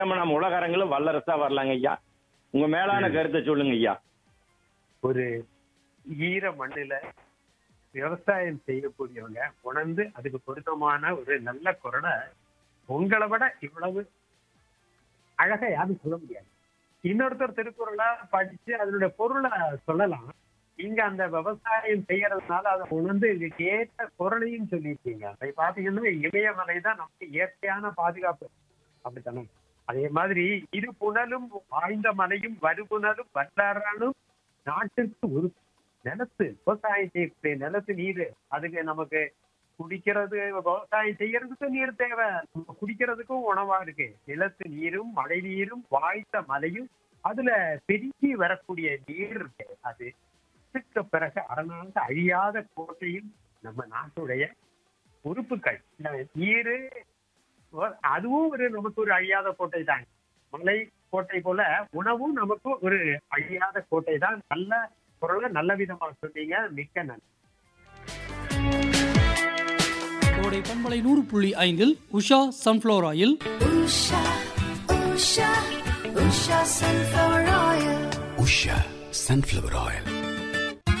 நம்ம நம்ம உலகரங்களும் வல்லரசா வரலாங்க ஐயா உங்க மேலான கருத்தை சொல்லுங்க ஐயா ஒரு ஈர மண்ணுல விவசாயம் செய்யக்கூடியவங்க உணர்ந்து அதுக்கு பொருத்தமான ஒரு நல்ல குரலை உங்களை விட இவ்வளவு அழகா யாரும் சொல்ல முடியாது இன்னொருத்தர் திருக்குறளை படிச்சு அதனுடைய பொருளை சொல்லலாம் இங்க அந்த விவசாயம் செய்யறதுனால அதை உணர்ந்து இதுக்கு ஏற்ற குரலையும் சொல்லியிருக்கீங்க அதை பாத்தீங்கன்னா இமயமலை தான் நமக்கு இயற்கையான பாதுகாப்பு அப்படித்தானே அதே மாதிரி இரு புனலும் வாய்ந்த மலையும் வருபுணலும் வல்லாரனும் நாட்டிற்கு ஒரு நிலத்து விவசாயம் செய்யக்கூடிய நிலத்து நீர் அதுக்கு நமக்கு குடிக்கிறது விவசாயம் செய்யறதுக்கு நீர் தேவை நம்ம குடிக்கிறதுக்கும் உணவா இருக்கு நிலத்து நீரும் மழை நீரும் வாய்த்த மலையும் அதுல பெருகி வரக்கூடிய நீர் இருக்கு அது இதுக்கு பிறகு அரணாக அழியாத கோட்டையும் நம்ம நாட்டுடைய உறுப்புகள் இந்த நீரு அதுவும் ஒரு நமக்கு ஒரு அழியாத கோட்டை தான் மலை கோட்டை போல உணவும் நமக்கு ஒரு அழியாத கோட்டை தான் நல்ல குரலை நல்ல விதமா சொன்னீங்க மிக்க நன்றி கோடை பண்பலை நூறு புள்ளி ஐந்தில் Usha sunflower oil Usha, Usha, Usha sunflower oil. Usha sunflower oil